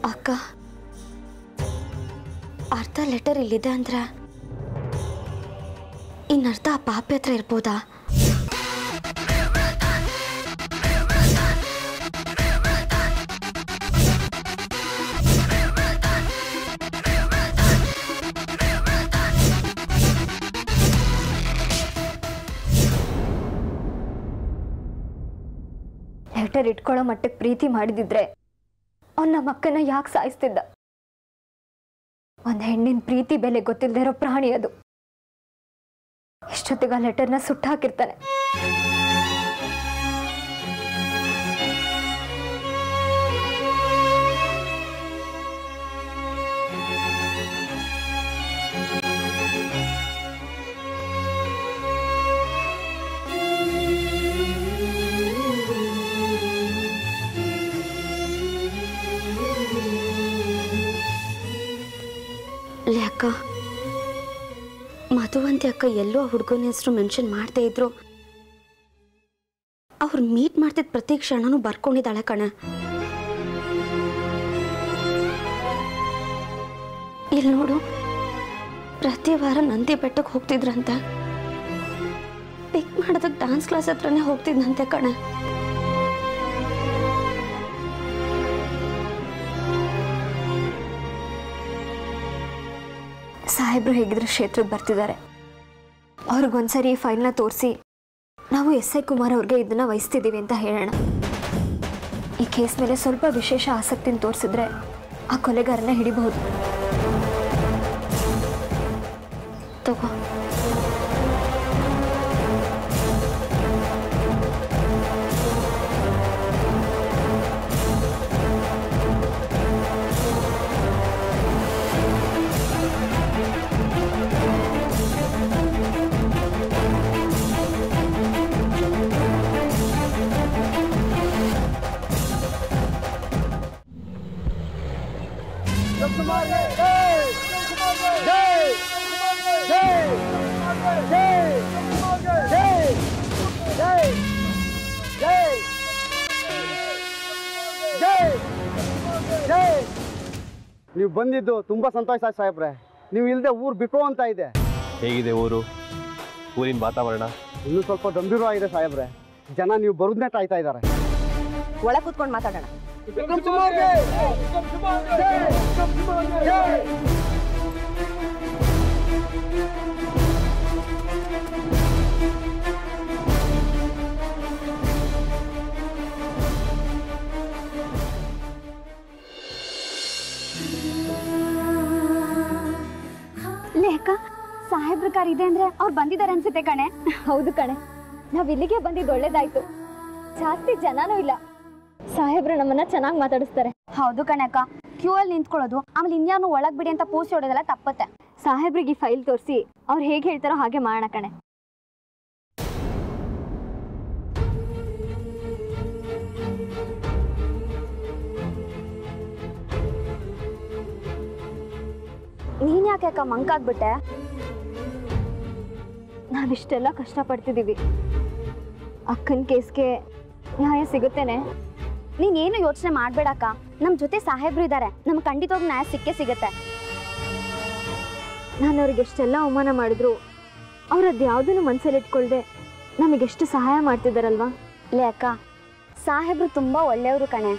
ಅಕ್ಕ ಅರ್ಧ ಲೆಟರ್ ಇಲ್ಲಿದೆ ಅಂದ್ರೆ ಇನ್ನರ್ಧ ಆ ಪಾಪೆ ಹತ್ರ ಇರ್ಬೋದಾ ಲೆಟರ್ ಇಟ್ಕೊಳ್ಳೋ ಮಟ್ಟಕ್ಕೆ ಪ್ರೀತಿ ಮಾಡಿದಿದ್ರೆ ಅವ್ನು ನಮ್ಮ ಅಕ್ಕನ ಯಾಕೆ ಸಾಯಿಸ್ತಿದ್ದ ಒಂದು ಹೆಣ್ಣಿನ ಪ್ರೀತಿ ಬೆಲೆ ಗೊತ್ತಿಲ್ಲದೆ ಇರೋ ಪ್ರಾಣಿ ಅದು ಇಷ್ಟೊತ್ತಿಗೆ ಆ ಲೆಟರ್ನ ಸುಟ್ಟು ಹಾಕಿರ್ತಾನೆ ಲೇ ಅಕ್ಕ ಮಧುವಂತಿ ಅಕ್ಕ ಎಲ್ಲೋ ಆ ಹುಡುಗನ ಹೆಸರು ಮೆನ್ಷನ್ ಮಾಡದೇ ಇದ್ರು ಅವ್ರು ಮೀಟ್ ಮಾಡ್ತಿದ್ದ ಪ್ರತಿ ಕ್ಷಣನೂ ಬರ್ಕೊಂಡಿದ್ದಾಳೆ ಕಣ ಇಲ್ಲಿ ನೋಡು ಪ್ರತಿ ವಾರ ನಂದಿ ಬೆಟ್ಟಕ್ಕೆ ಹೋಗ್ತಿದ್ರಂತ ಪಿಕ್ ಮಾಡೋದಕ್ಕೆ ಡಾನ್ಸ್ ಕ್ಲಾಸ್ ಹತ್ರನೇ ಹೋಗ್ತಿದ್ನಂತೆ ಕಣ ಸಾಹೇಬ್ರು ಹೇಗಿದ್ರು ಕ್ಷೇತ್ರಕ್ಕೆ ಬರ್ತಿದ್ದಾರೆ ಅವ್ರಿಗೊಂದ್ಸರಿ ಈ ಫೈಲ್ನ ತೋರಿಸಿ ನಾವು ಎಸ್ ಐ ಕುಮಾರ್ ಅವ್ರಿಗೆ ಇದನ್ನ ವಹಿಸ್ತಿದ್ದೀವಿ ಅಂತ ಹೇಳೋಣ ಈ ಕೇಸ್ ಮೇಲೆ ಸ್ವಲ್ಪ ವಿಶೇಷ ಆಸಕ್ತಿನ ತೋರಿಸಿದ್ರೆ ಆ ಕೊಲೆಗಾರನ ಹಿಡಿಬಹುದು ತಗೋ ನೀವು ಬಂದಿದ್ದು ತುಂಬ ಸಂತೋಷ ಆಯ್ತು ಸಾಹೇಬ್ರೆ ನೀವು ಇಲ್ಲದೆ ಊರು ಬಿಟ್ಟು ಅಂತ ಇದೆ ಹೇಗಿದೆ ಊರು ಊರಿನ ವಾತಾವರಣ ಇನ್ನೂ ಸ್ವಲ್ಪ ಗಂಭೀರವಾಗಿದೆ ಸಾಹೇಬ್ರೆ ಜನ ನೀವು ಬರೋದನ್ನೇ ಕಾಯ್ತಾ ಇದ್ದಾರೆ ಒಳ ಕೂತ್ಕೊಂಡು ಮಾತಾಡೋಣ ಲೇಖ ಸಾಹೇಬ್ರ ಕಾರ್ ಇದೆ ಅಂದ್ರೆ ಅವ್ರು ಬಂದಿದ್ದಾರೆ ಅನ್ಸುತ್ತೆ ಕಣೆ ಹೌದು ಕಣೆ ನಾವ್ ಇಲ್ಲಿಗೆ ಬಂದಿದ್ದು ಒಳ್ಳೇದಾಯ್ತು ಜಾಸ್ತಿ ಜನನೂ ಇಲ್ಲ ಸಾಹೇಬ್ರು ನಮ್ಮನ್ನ ಚೆನ್ನಾಗಿ ಮಾತಾಡಿಸ್ತಾರೆ ಹೌದು ಕಣಕ್ಕ ಕ್ಯೂ ಅಲ್ಲಿ ನಿಂತ್ಕೊಳ್ಳೋದು ಆಮೇಲೆ ಇನ್ಯಾನು ಒಳಗ್ ಬಿಡಿ ಅಂತ ಪೋಸ್ಟ್ ಹೊಡೋದೆಲ್ಲ ತಪ್ಪತ್ತೆ ಸಾಹೇಬ್ರಿಗೆ ಈ ಫೈಲ್ ತೋರಿಸಿ ಅವ್ರು ಹೇಗೆ ಹೇಳ್ತಾರೋ ಹಾಗೆ ಮಾಡೋಣ ಕಣೆ ನೀನ್ ಯಾಕೆ ಅಕ್ಕ ಮಂಕಾಗ್ಬಿಟ್ಟೆ ನಾವಿಷ್ಟೆಲ್ಲ ಕಷ್ಟಪಡ್ತಿದ್ದೀವಿ ಅಕ್ಕನ ಕೇಸ್ಗೆ ನ್ಯಾಯ ಸಿಗುತ್ತೇನೆ ನೀನ್ ಏನು ಯೋಚನೆ ಮಾಡ್ಬೇಡಕ್ಕ ನಮ್ ಜೊತೆ ಸಾಹೇಬ್ರು ಇದಾರೆ ನಮ್ ಖಂಡಿತವಾಗಿ ನ್ಯಾಯ ಸಿಕ್ಕೇ ಸಿಗತ್ತೆ ನಾನು ಅವ್ರಿಗೆ ಎಷ್ಟೆಲ್ಲ ಅವಮಾನ ಮಾಡಿದ್ರು ಅವ್ರು ಅದು ಯಾವುದನ್ನು ಮನಸ್ಸಲ್ಲಿ ಇಟ್ಕೊಳ್ದೆ ನಮಗೆಷ್ಟು ಸಹಾಯ ಮಾಡ್ತಿದ್ದಾರಲ್ವಾ ಲೇ ಅಕ್ಕ ಸಾಹೇಬ್ರು ತುಂಬಾ ಒಳ್ಳೆಯವರು ಕಣೆ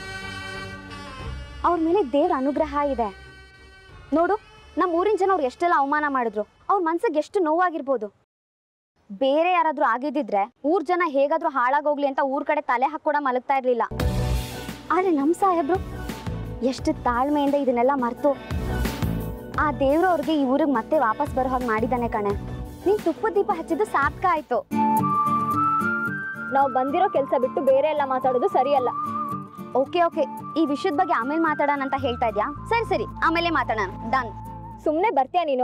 ಅವ್ರ ಮೇಲೆ ದೇವ್ರ ಅನುಗ್ರಹ ಇದೆ ನೋಡು ನಮ್ಮ ಊರಿನ ಜನ ಅವ್ರು ಎಷ್ಟೆಲ್ಲ ಅವಮಾನ ಮಾಡಿದ್ರು ಅವ್ರ ಮನ್ಸಿಗೆ ಎಷ್ಟು ನೋವಾಗಿರ್ಬೋದು ಬೇರೆ ಯಾರಾದ್ರೂ ಆಗಿದ್ದಿದ್ರೆ ಊರ್ ಜನ ಹೇಗಾದ್ರೂ ಹಾಳಾಗೋಗ್ಲಿ ಅಂತ ಊರ್ ಕಡೆ ತಲೆ ಹಾಕೊಡ ಮಲಗ್ತಾ ಇರ್ಲಿಲ್ಲ ಆದ್ರೆ ನಮ್ಮ ಸಾಹೇಬ್ರು ಎಷ್ಟು ತಾಳ್ಮೆಯಿಂದ ಇದನ್ನೆಲ್ಲ ಮರ್ತು ಆ ದೇವ್ರು ಅವ್ರಿಗೆ ಈ ಊರಿಗೆ ಮತ್ತೆ ವಾಪಸ್ ಬರೋ ಹಾಗೆ ಮಾಡಿದ್ದಾನೆ ಕಣೆ ನೀನ್ ತುಪ್ಪದ ದೀಪ ಹಚ್ಚಿದ್ದು ಸಾರ್ಥಕ ಆಯ್ತು ನಾವು ಬಂದಿರೋ ಕೆಲಸ ಬಿಟ್ಟು ಬೇರೆ ಎಲ್ಲ ಮಾತಾಡೋದು ಸರಿಯಲ್ಲ ಓಕೆ ಓಕೆ ಈ ವಿಷಯದ ಬಗ್ಗೆ ಆಮೇಲೆ ಮಾತಾಡೋಣ ಅಂತ ಹೇಳ್ತಾ ಇದ್ಯಾ ಸರಿ ಸರಿ ಆಮೇಲೆ ಮಾತಾಡೋಣ ಡನ್ ಸುಮ್ಮನೆ ಬರ್ತೀಯ ನೀನು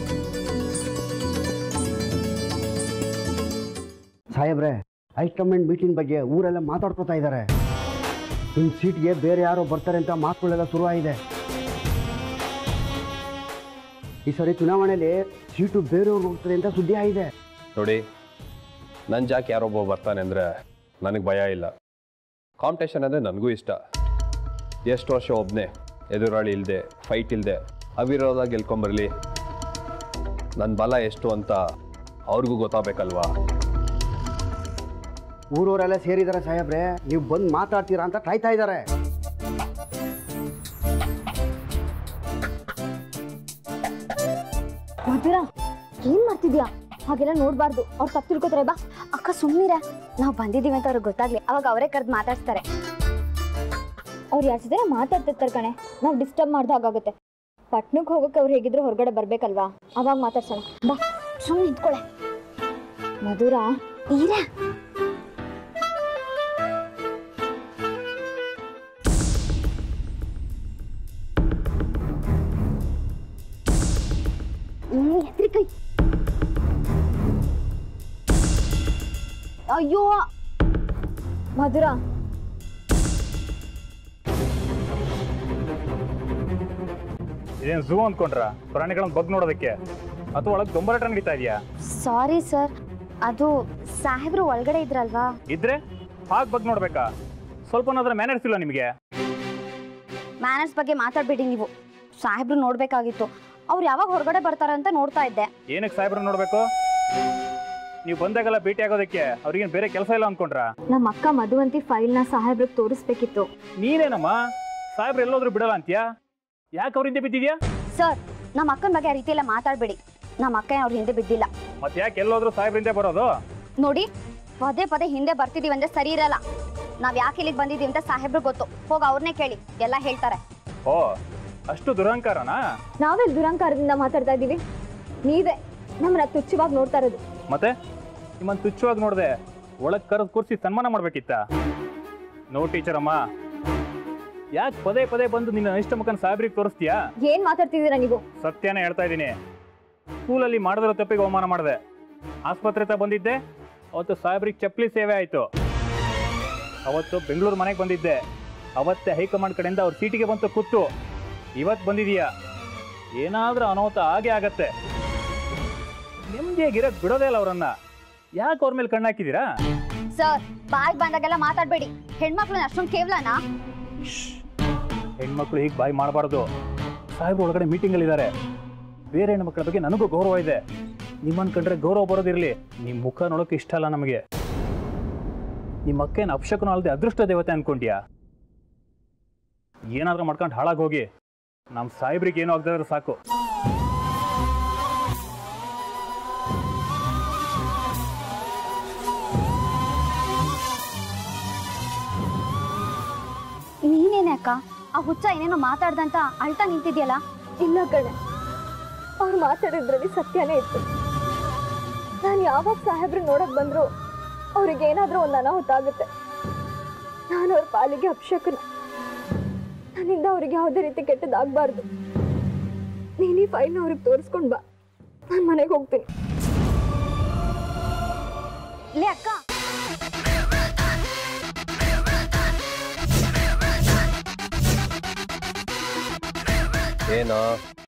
ಸಾಹೇಬ್ರೆ ಹೈಕಮಾಂಡ್ ಮೀಟಿಂಗ್ ಬಗ್ಗೆ ಊರೆಲ್ಲ ಮಾತಾಡ್ಕೊತಾ ಇದ್ದಾರೆ ನಿಮ್ಮ ಸೀಟ್ಗೆ ಬೇರೆ ಯಾರೋ ಬರ್ತಾರೆ ಅಂತ ಮಾತುಗಳೆಲ್ಲ ಶುರುವಾಗಿದೆ ಈ ಸರಿ ಚುನಾವಣೆಯಲ್ಲಿ ಸೀಟು ಬೇರೆಯವ್ರಿಗೆ ಹೋಗ್ತದೆ ಅಂತ ಸುದ್ದಿ ಆಗಿದೆ ನೋಡಿ ನನ್ನ ಜಾಕ್ ಯಾರೊಬ್ಬ ಬರ್ತಾನೆ ಅಂದರೆ ನನಗೆ ಭಯ ಇಲ್ಲ ಕಾಂಪಿಟೇಷನ್ ಅಂದರೆ ನನಗೂ ಇಷ್ಟ ಎಷ್ಟು ವರ್ಷ ಒಬ್ಬನೇ ಎದುರಾಳಿ ಇಲ್ಲದೆ ಫೈಟ್ ಇಲ್ಲದೆ ಅವಿರೋಧ ಗೆಲ್ಕೊಂಬರ್ಲಿ ನನ್ನ ಬಲ ಎಷ್ಟು ಅಂತ ಅವ್ರಿಗೂ ಗೊತ್ತಾಗಬೇಕಲ್ವಾ ಊರವರೆಲ್ಲ ಸೇರಿದ್ದಾರೆ ಸಾಹೇಬ್ರೆ ನೀವು ಬಂದು ಮಾತಾಡ್ತೀರಾ ಅಂತ ಕಾಯ್ತಾ ಇದ್ದಾರೆ ಮಧುರಾ ಏನ್ ಮಾಡ್ತಿದ್ಯಾ ಹಾಗೆಲ್ಲ ನೋಡ್ಬಾರ್ದು ಅವ್ರು ತಪ್ಪು ತಿಳ್ಕೊತಾರೆ ಬಾ ಅಕ್ಕ ಸುಮ್ಮನಿರ ನಾವು ಬಂದಿದೀವಿ ಅಂತ ಅವ್ರಿಗೆ ಗೊತ್ತಾಗ್ಲಿ ಅವಾಗ ಅವರೇ ಕರೆದು ಮಾತಾಡ್ಸ್ತಾರೆ ಅವ್ರು ಯಾರ ಜೊತೆ ಮಾತಾಡ್ತಿರ್ತಾರೆ ಕಣೆ ನಾವು ಡಿಸ್ಟರ್ಬ್ ಮಾಡ್ದ ಹಾಗಾಗುತ್ತೆ ಪಟ್ನಕ್ಕೆ ಹೋಗೋಕೆ ಅವ್ರು ಹೇಗಿದ್ರು ಹೊರಗಡೆ ಬರ್ಬೇಕಲ್ವಾ ಅವಾಗ ಮಾತಾಡ್ಸೋಣ ಬಾ ಸುಮ್ಮನೆ ನಿಂತ್ಕೊಳೆ ಮಧುರಾ ಈರ ಎತ್ರಿ ಕೈ ಅಯ್ಯೋ ಮಧುರಾ ಇದೇನು ಝೂ ಅಂದ್ಕೊಂಡ್ರ ಪ್ರಾಣಿಗಳನ್ನ ಬಗ್ ನೋಡೋದಕ್ಕೆ ಅಥವಾ ಒಳಗೆ ದೊಂಬರಾಟ ನಡೀತಾ ಇದೆಯಾ ಸಾರಿ ಸರ್ ಅದು ಸಾಹೇಬ್ರು ಒಳಗಡೆ ಇದ್ರಲ್ವಾ ಇದ್ರೆ ಹಾಗೆ ಬಗ್ ನೋಡ್ಬೇಕಾ ಸ್ವಲ್ಪನಾದ್ರೆ ಮ್ಯಾನರ್ಸ್ ಇಲ್ಲ ನಿಮಗೆ ಮ್ಯಾನರ್ಸ್ ಬಗ್ಗೆ ಮಾತಾಡ್ಬೇಡಿ ನೀವು ಸಾಹೇಬ್ರು ನೋಡ್ಬೇಕಾಗಿತ್ತು ಅವ್ರು ಯಾವಾಗ ಹೊರಗಡೆ ಬರ್ತಾರೆ ಅಂತ ನೋಡ್ತಾ ಇದ್ದೆ ಏನಕ್ಕೆ ಸಾಹೇಬ್ರ ನೋಡಬೇಕು ನೀವು ಬಂದಾಗೆಲ್ಲ ಭೇಟಿ ಆಗೋದಕ್ಕೆ ಅವ್ರಿಗೇನು ಬೇರೆ ಕೆಲಸ ಇಲ್ಲ ಅಂದ್ಕೊಂಡ್ರ ನಮ್ಮ ಅಕ್ಕ ಮಧುವಂತಿ ಫೈಲ್ನ ಸಾಹೇಬ್ರಿಗೆ ತೋರಿಸ್ಬೇಕಿತ್ತು ನೀನೇನಮ್ಮ ಸಾಹೇಬ್ರು ಎಲ್ಲೋದ್ರೂ ಬಿಡಲ್ಲ ಅಂತೀಯಾ ಯಾಕೆ ಅವ್ರಿಂದ ಬಿದ್ದಿದ್ಯಾ ಸರ್ ನಮ್ಮ ಅಕ್ಕನ ಬಗ್ಗೆ ಆ ರೀತಿ ಎಲ್ಲ ಮಾತಾಡಬೇಡಿ ನಮ್ಮ ಅಕ್ಕ ಅವ್ರ ಹಿಂದೆ ಬಿದ್ದಿಲ್ಲ ಮತ್ತೆ ಯಾಕೆ ಎಲ್ಲೋದ್ರೂ ಸಾಹೇಬ್ರಿಂದ ಬರೋದು ನೋಡಿ ಪದೇ ಪದೇ ಹಿಂದೆ ಬರ್ತಿದೀವಿ ಅಂದ್ರೆ ಸರಿ ಇರಲ್ಲ ನಾವ್ ಯಾಕೆ ಇಲ್ಲಿಗೆ ಬಂದಿದೀವಿ ಅಂತ ಸಾಹೇಬ್ರು ಗೊತ್ತು ಹೋಗಿ ಅವ್ರನ್ನೇ ಕೇಳಿ ಎಲ್ಲ ಹೇಳ್ತಾರೆ ಓ ಅಷ್ಟು ದುರಹಂಕಾರನಾ ನಾವೆಲ್ಲಿ ದುರಂಕಾರದಿಂದ ಮಾತಾಡ್ತಾ ಇದ್ದೀವಿ ನೀವೇ ನಮ್ಮನ್ನ ತುಚ್ಛವಾಗಿ ನೋಡ್ತಾ ಇರೋದು ಮತ್ತೆ ನಿಮ್ಮನ್ನು ತುಚ್ಛವಾಗಿ ನೋಡಿದೆ ಒಳಗೆ ಕರೆದು ಕೂರಿಸಿ ಸನ್ಮಾನ ಮಾಡ್ಬೇಕಿತ್ತ ನೋ ಟೀಚರ್ ಅಮ್ಮ ಯಾಕೆ ಪದೇ ಪದೇ ಬಂದು ನಿನ್ನ ಅನಿಷ್ಟ ಮುಖನ ಸಾಹೇಬ್ರಿಗೆ ತೋರಿಸ್ತೀಯಾ ಏನ್ ಮಾತಾಡ್ತಿದ್ದೀರಾ ನೀವು ಸತ್ಯನೇ ಹೇಳ್ತಾ ಇದ್ದೀನಿ ಸ್ಕೂಲಲ್ಲಿ ಮಾಡಿದಿರೋ ತಪ್ಪಿಗೆ ಅವಮಾನ ಮಾಡಿದೆ ಆಸ್ಪತ್ರೆ ಹತ್ರ ಬಂದಿದ್ದೆ ಅವತ್ತು ಸಾಹೇಬ್ರಿಗೆ ಚಪ್ಪಲಿ ಸೇವೆ ಆಯಿತು ಅವತ್ತು ಬೆಂಗಳೂರು ಮನೆಗೆ ಬಂದಿದ್ದೆ ಅವತ್ತೇ ಹೈಕಮಾಂಡ್ ಕಡೆಯಿಂದ ಅವ್ರ ಸೀಟಿಗೆ ಬಂತು ಕೂತು ಇವತ್ತು ಬಂದಿದೀಯಾ ಏನಾದರೂ ಅನಾಹುತ ಆಗೇ ಆಗತ್ತೆ ನೆಮ್ಮದಿಯಾಗಿರೋದು ಬಿಡೋದೇ ಇಲ್ಲ ಅವರನ್ನ ಯಾಕೆ ಅವ್ರ ಮೇಲೆ ಕಣ್ಣಾಕಿದ್ದೀರಾ ಸರ್ ಬಾಯ್ ಬಂದಾಗೆಲ್ಲ ಮಾತಾಡ್ಬೇಡಿ ಹೆಣ್ಮಕ್ಳನ್ನ ಅಷ್ಟೊಂದು ಕೇವಲನಾ ಹೆಣ್ಮಕ್ಳು ಹೀಗೆ ಬಾಯಿ ಮಾಡಬಾರ್ದು ಸಾಹೇಬ್ರು ಒಳಗಡೆ ಮೀಟಿಂಗಲ್ಲಿ ಇದ್ದಾರೆ ಬೇರೆ ಹೆಣ್ಮಕ್ಳ ಬಗ್ಗೆ ನನಗೂ ಗೌರವ ಇದೆ ನಿಮ್ಮನ್ನು ಕಂಡ್ರೆ ಗೌರವ ಬರೋದಿರಲಿ ನಿಮ್ಮ ಮುಖ ನೋಡೋಕೆ ಇಷ್ಟ ಅಲ್ಲ ನಮಗೆ ನಿಮ್ಮ ಅಕ್ಕೇನು ಅಪಶಕನ ಅಲ್ಲದೆ ಅದೃಷ್ಟ ದೇವತೆ ಅನ್ಕೊಂಡ್ಯಾ ಏನಾದ್ರೂ ಮಾಡ್ಕೊಂಡು ಹಾಳಾಗಿ ಹೋಗಿ ನಮ್ಮ ಸಾಹೇಬ್ರಿಗೆ ಏನೂ ಆಗದಿದ್ರೆ ಸಾಕು ನೀನೇನೆ ಅಕ್ಕ ಆ ಹುಚ್ಚ ಏನೇನೋ ಮಾತಾಡ್ದಂತ ಅಳ್ತಾ ನಿಂತಿದ್ಯಲ್ಲ ಇಲ್ಲ ಕಣೆ ಅವ್ರು ಮಾತಾಡಿದ್ರಲ್ಲಿ ಸತ್ಯನೇ ಇತ್ತು ನಾನು ಯಾವಾಗ ಸಾಹೇಬ್ರು ನೋಡಕ್ ಬಂದ್ರು ಅವ್ರಿಗೆ ಏನಾದ್ರೂ ಒಂದು ಅನಾಹುತ ಆಗುತ್ತೆ ನಾನು ಅವ್ರ ಪಾಲಿಗೆ ಅಪ್ಶಕನ ನನ್ನಿಂದ ಅವ್ರಿಗೆ ಯಾವುದೇ ರೀತಿ ಕೆಟ್ಟದಾಗಬಾರ್ದು ನೀನು ಈ ಫೈಲ್ನ ಅವ್ರಿಗೆ ತೋರಿಸ್ಕೊಂಡು ಬಾ ನಾನು ಮನೆಗೆ ಹೋಗ್ತೀನಿ ಲೇ ಅಕ್ಕ ಏನೋ